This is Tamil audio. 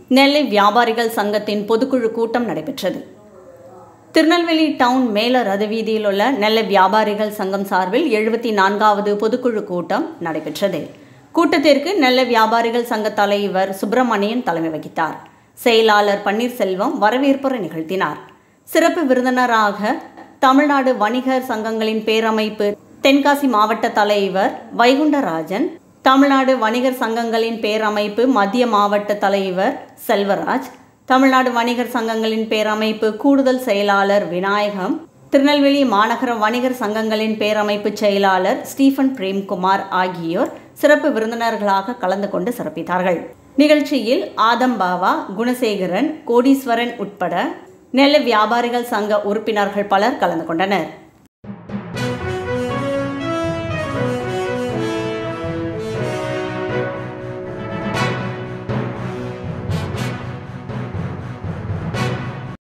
நெல்லை வியாபாரிகள் சங்கத்தின் பொதுக்குழு கூட்டம் நடைபெற்றது திருநெல்வேலி டவுன் மேல ரதவீதியில் உள்ள நெல்லை வியாபாரிகள் சங்கம் சார்பில் எழுபத்தி நான்காவது பொதுக்குழு கூட்டம் நடைபெற்றது கூட்டத்திற்கு நெல்லை வியாபாரிகள் சங்க தலைவர் சுப்பிரமணியன் தலைமை வகித்தார் செயலாளர் பன்னீர்செல்வம் வரவேற்புரை நிகழ்த்தினார் சிறப்பு விருந்தினராக தமிழ்நாடு வணிகர் சங்கங்களின் பேரமைப்பு தென்காசி மாவட்ட தலைவர் வைகுண்டராஜன் தமிழ்நாடு வணிகர் சங்கங்களின் பேரமைப்பு மத்திய மாவட்ட தலைவர் செல்வராஜ் தமிழ்நாடு வணிகர் சங்கங்களின் பேரமைப்பு கூடுதல் செயலாளர் விநாயகம் திருநெல்வேலி மாநகர வணிகர் சங்கங்களின் பேரமைப்பு செயலாளர் ஸ்டீஃபன் பிரேம்குமார் ஆகியோர் சிறப்பு விருந்தினர்களாக கலந்து கொண்டு சிறப்பித்தார்கள் நிகழ்ச்சியில் ஆதம்பாவா குணசேகரன் கோடீஸ்வரன் உட்பட நெல்லை வியாபாரிகள் சங்க உறுப்பினர்கள் பலர் கலந்து கொண்டனர்